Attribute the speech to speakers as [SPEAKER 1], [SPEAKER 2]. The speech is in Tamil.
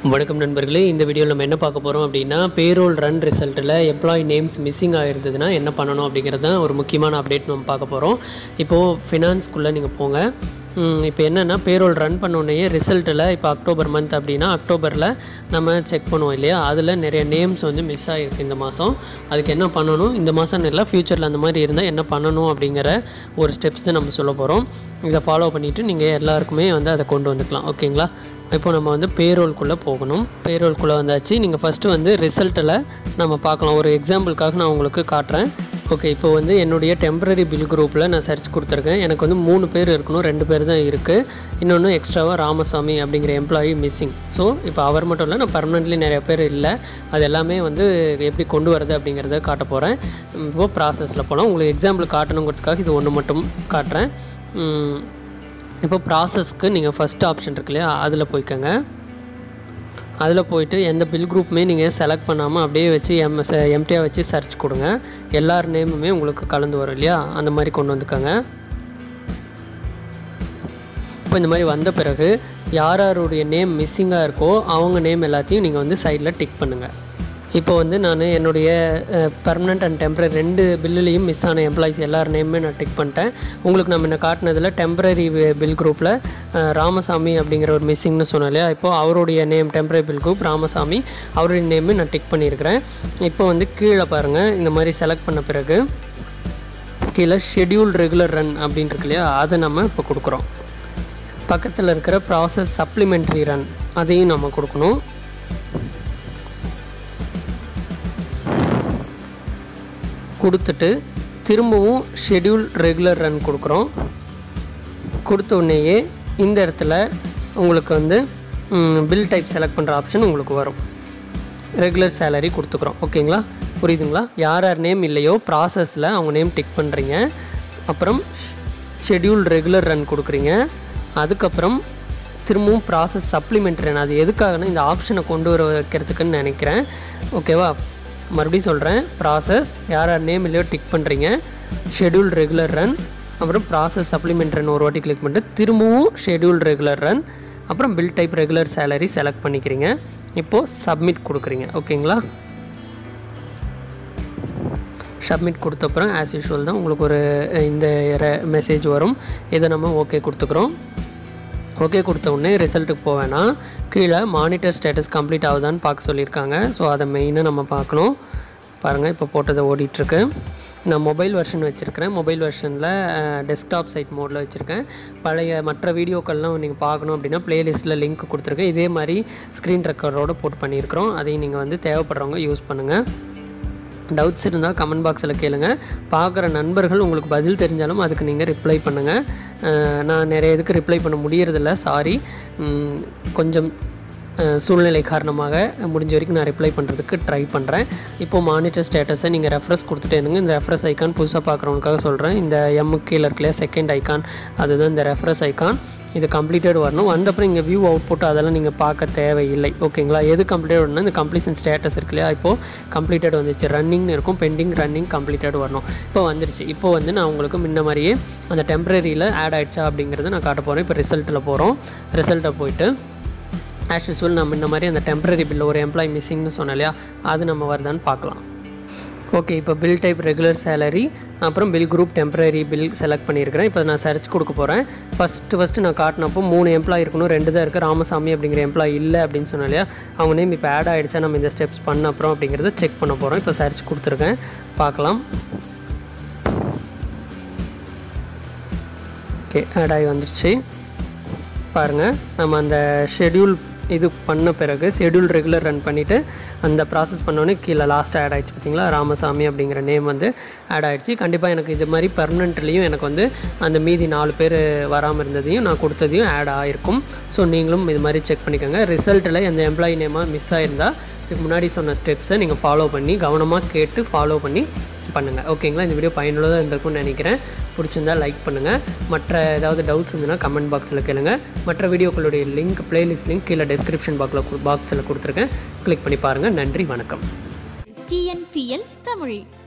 [SPEAKER 1] வணக்கம் நண்பர்களே இந்த வீடியோவில் நம்ம என்ன பார்க்க போகிறோம் அப்படின்னா பேரோல் ரன் ரிசல்ட்டில் எம்ப்ளாயி நேம்ஸ் மிஸ்ஸிங் ஆகிருந்ததுன்னா என்ன பண்ணணும் அப்படிங்கிறது தான் ஒரு முக்கியமான அப்டேட் நம்ம பார்க்க போகிறோம் இப்போது ஃபினான்ஸ்குள்ளே நீங்கள் போங்க இப்போ என்னென்னா பேரோல் ரன் பண்ணோடனே ரிசல்ட்டில் இப்போ அக்டோபர் மந்த் அப்படின்னா அக்டோபரில் நம்ம செக் பண்ணுவோம் இல்லையா அதில் நிறைய நேம்ஸ் வந்து மிஸ் ஆகிருக்கு இந்த மாதம் அதுக்கு என்ன பண்ணணும் இந்த மாதம் இல்லை ஃப்யூச்சரில் அந்த மாதிரி இருந்தால் என்ன பண்ணணும் அப்படிங்கிற ஒரு ஸ்டெப்ஸ் தான் நம்ம சொல்ல போகிறோம் இதை ஃபாலோ பண்ணிவிட்டு நீங்கள் எல்லாருக்குமே வந்து அதை கொண்டு வந்துக்கலாம் ஓகேங்களா இப்போ நம்ம வந்து பேரோல்குள்ளே போகணும் பேரோல்குள்ளே வந்தாச்சு நீங்கள் ஃபஸ்ட்டு வந்து ரிசல்ட்டில் நம்ம பார்க்கலாம் ஒரு எக்ஸாம்பிளுக்காக நான் உங்களுக்கு காட்டுறேன் ஓகே இப்போ வந்து என்னுடைய டெம்பரரி பில் குரூப்பில் நான் சர்ச் கொடுத்துருக்கேன் எனக்கு வந்து மூணு பேர் இருக்கணும் ரெண்டு பேர் தான் இருக்குது இன்னொன்று எக்ஸ்ட்ராவாக ராமசாமி அப்படிங்கிற எம்ப்ளாயி மிஸ்ஸிங் ஸோ இப்போ அவர் மட்டும் இல்லை நான் பர்மனெண்ட்லி நிறைய பேர் இல்லை அது எல்லாமே வந்து எப்படி கொண்டு வரது அப்படிங்கிறத காட்ட போகிறேன் இப்போ ப்ராசஸில் போகலாம் உங்களுக்கு எக்ஸாம்பிள் காட்டணுங்கிறதுக்காக இது ஒன்று மட்டும் காட்டுறேன் உம், இப்போ ப்ராசஸ்க்கு நீங்கள் ஃபஸ்ட் ஆப்ஷன் இருக்கு இல்லையா அதில் போய்க்கோங்க அதில் போயிட்டு எந்த பில் குரூப்புமே நீங்கள் செலக்ட் பண்ணாமல் அப்படியே வச்சு எம் எம்டியாக வச்சு சர்ச் கொடுங்க எல்லார் நேமுமே உங்களுக்கு கலந்து வரும் இல்லையா அந்த மாதிரி கொண்டு வந்துக்கோங்க இப்போ இந்த மாதிரி வந்த பிறகு யார் யாருடைய நேம் மிஸ்ஸிங்காக இருக்கோ அவங்க நேம் எல்லாத்தையும் நீங்கள் வந்து சைடில் டிக் பண்ணுங்கள் இப்போ வந்து நான் என்னுடைய பர்மனெண்ட் அண்ட் டெம்பரரி ரெண்டு பில்லுலேயும் மிஸ் ஆன எம்ப்ளாயிஸ் எல்லார் நேமுமே நான் டிக் பண்ணிட்டேன் உங்களுக்கு நம்ம என்ன காட்டினதில் டெம்பரரி பில் குரூப்பில் ராமசாமி அப்படிங்கிற ஒரு மிஸ்ஸிங்னு சொன்னோம் இல்லையா இப்போது அவருடைய name temporary bill group Ramasamy அவருடைய நேமு நான் டிக் பண்ணியிருக்கிறேன் இப்போ வந்து கீழே பாருங்கள் இந்த மாதிரி செலக்ட் பண்ண பிறகு கீழே ஷெட்யூல் ரெகுலர் ரன் அப்படின்னு இருக்கு இல்லையா அதை நம்ம இப்போ கொடுக்குறோம் பக்கத்தில் இருக்கிற ப்ராசஸ் சப்ளிமெண்ட்ரி ரன் அதையும் நம்ம கொடுக்கணும் கொடுத்துட்டு திரும்பவும் ஷெட்யூல் ரெகுலர் ரன் கொடுக்குறோம் கொடுத்த உடனேயே இந்த இடத்துல உங்களுக்கு வந்து பில் டைப் செலக்ட் பண்ணுற ஆப்ஷன் உங்களுக்கு வரும் ரெகுலர் சேலரி கொடுத்துக்குறோம் ஓகேங்களா புரியுதுங்களா யார் யார் நேம் இல்லையோ ப்ராசஸில் அவங்க நேம் டிக் பண்ணுறீங்க அப்புறம் ஷெட்யூல் ரெகுலர் ரன் கொடுக்குறீங்க அதுக்கப்புறம் திரும்பவும் ப்ராசஸ் சப்ளிமெண்ட்ரி ரன் அது எதுக்காகனா இந்த ஆப்ஷனை கொண்டு வர வைக்கிறதுக்குன்னு நினைக்கிறேன் ஓகேவா மறுபடியும் சொல்கிறேன் ப்ராசஸ் யார் யார் நேம் இல்லையோ டிக் பண்ணுறீங்க ஷெட்யூல் ரெகுலர் ரன் அப்புறம் ப்ராசஸ் சப்ளிமெண்ட் ரன் ஒரு வாட்டி கிளிக் பண்ணிட்டு திரும்பவும் ஷெட்யூல் ரெகுலர் ரன் அப்புறம் bill type regular salary select பண்ணிக்கிறீங்க இப்போது சப்மிட் கொடுக்குறீங்க ஓகேங்களா சப்மிட் கொடுத்தப்புறம் ஆஸ் யூஷுவல் தான் உங்களுக்கு ஒரு அஹ், இந்த மெசேஜ் வரும் இதை நம்ம ஓகே கொடுத்துக்குறோம் ஓகே கொடுத்த உடனே ரிசல்ட்டுக்கு போவேன்னா கீழே மானிட்டர் ஸ்டேட்டஸ் கம்ப்ளீட் ஆகுதான்னு பார்க்க சொல்லியிருக்காங்க ஸோ அதை மெயினாக நம்ம பார்க்கணும் பாருங்கள் இப்போ போட்டதை ஓடிட்டுருக்கு நான் மொபைல் வெர்ஷன் வச்சுருக்கிறேன் மொபைல் வெர்ஷனில் டெஸ்க்டாப் சைட் மோடில் வச்சுருக்கேன் பழைய மற்ற வீடியோக்கள்லாம் நீங்கள் பார்க்கணும் அப்படின்னா ப்ளேலிஸ்ட்டில் லிங்க் கொடுத்துருக்கேன் இதே மாதிரி ஸ்க்ரீன் ரெக்கார்டோடு போட்டு பண்ணியிருக்கிறோம் அதையும் நீங்கள் வந்து தேவைப்படுறவங்க யூஸ் பண்ணுங்கள் டவுட்ஸ் இருந்தால் கமெண்ட் பாக்ஸில் கேளுங்க பார்க்குற நண்பர்கள் உங்களுக்கு பதில் தெரிஞ்சாலும் அதுக்கு நீங்கள் ரிப்ளை பண்ணுங்கள் அஹ் நான் நிறைய இதுக்கு ரிப்ளை பண்ண முடியறதில்ல சாரி கொஞ்சம் அஹ் சூழ்நிலை காரணமாக முடிஞ்ச வரைக்கும் நான் ரிப்ளை பண்ணுறதுக்கு ட்ரை பண்ணுறேன் இப்போது மானிட்டர் ஸ்டேட்டஸை நீங்கள் ரெஃப்ரெஸ் கொடுத்துட்டே இருங்க இந்த ரெஃப்ரெஸ் ஐக்கான் புதுசாக பார்க்குறவங்களுக்காக சொல்கிறேன் இந்த எம் கீழே இருக்குல்லையா செகண்ட் ஐக்கான் அதுதான் இந்த ரெஃப்ரெஸ் ஐக்கான் இது கம்ப்ளீட்டட் வரணும் வந்தப்பறம் இங்கே வியூ அவுட்புட் அதெல்லாம் நீங்கள் பார்க்க தேவையில்லை ஓகேங்களா எது கம்ப்ளீட்டட் வரணும் இந்த கம்ப்ளீஷன் ஸ்டேட்டஸ் இருக்கு இல்லையா இப்போது கம்ப்ளீட்டட் வந்துச்சு ரன்னிங்னு இருக்கும் பெண்டிங் ரன்னிங் கம்ப்ளீட்டட் வரணும் இப்போ வந்துருச்சு இப்போ வந்து நான் உங்களுக்கு முன்ன மாதிரியே அந்த டெம்பரரியில் ஆட் ஆயிடுச்சா அப்படிங்கிறத நான் காட்ட போகிறேன் இப்போ ரிசல்ட்டில் போகிறோம் ரிசல்ட்டை போயிட்டு ஆஸ் யூஸ்வல் நம்ம இந்த மாதிரி அந்த டெம்பரரி பில் ஒரு எம்ப்ளாய் மிஸ்ஸிங்னு சொன்னோம் இல்லையா அது நம்ம வருதான்னு பார்க்கலாம் ஓகே இப்போ பில் டைப் ரெகுலர் சேலரி அப்புறம் bill group temporary bill select பண்ணியிருக்கிறேன் இப்போ நான் சர்ச் கொடுக்க போகிறேன் ஃபஸ்ட்டு ஃபஸ்ட்டு நான் காட்டினப்போ மூணு எம்ப்ளாய் இருக்கணும் ரெண்டு தான் இருக்குது ராமசாமி அப்படிங்கிற எம்ப்ளாய் இல்லை அப்படின்னு சொன்னேன் இல்லையா அவங்க நேம் இப்போ ஆட் ஆகிடுச்சா நம்ம இந்த ஸ்டெப்ஸ் பண்ண அப்புறம் அப்படிங்கிறத செக் பண்ண போகிறோம் இப்போ சர்ச் கொடுத்துருக்கேன் பார்க்கலாம் ஓகே ஆட் ஆகி வந்துருச்சு பாருங்கள் நம்ம அந்த ஷெட்யூல் இது பண்ண பிறகு ஷெட்யூல் ரெகுலர் ரன் பண்ணிவிட்டு அந்த ப்ராசஸ் பண்ணோன்னே கீழே லாஸ்ட்டாக ஆட் ஆயிடுச்சு பார்த்தீங்களா ராமசாமி அப்படிங்கிற நேம் வந்து ஆட் ஆயிடுச்சு கண்டிப்பாக எனக்கு இது மாதிரி பர்மனெண்ட்லேயும் எனக்கு வந்து அந்த மீதி நாலு பேர் வராமல் இருந்ததையும் நான் கொடுத்ததையும் ஆட் ஆகிருக்கும் ஸோ நீங்களும் இது மாதிரி செக் பண்ணிக்கோங்க ரிசல்ட்டில் எந்த எம்ப்ளாயி நேமாக மிஸ் ஆயிருந்தால் இதுக்கு முன்னாடி சொன்ன ஸ்டெப்ஸை நீங்கள் ஃபாலோ பண்ணி கவனமாக கேட்டு ஃபாலோ பண்ணி பண்ணுங்கள் ஓகேங்களா இந்த வீடியோ பயனுள்ளதாக இருந்திருக்கும்னு நினைக்கிறேன் பிடிச்சிருந்தா லைக் பண்ணுங்கள் மற்ற ஏதாவது டவுட்ஸ் இருந்ததுன்னா கமெண்ட் பாக்ஸில் கேளுங்க மற்ற வீடியோக்களுடைய லிங்க் பிளேலிஸ்ட் லிங்க் கீழே டெஸ்கிரிப்ஷன் பாக்ஸில் பாக்ஸில் கொடுத்துருக்கேன் கிளிக் பண்ணி பாருங்கள் நன்றி வணக்கம்
[SPEAKER 2] டிஎன்பிஎல் தமிழ்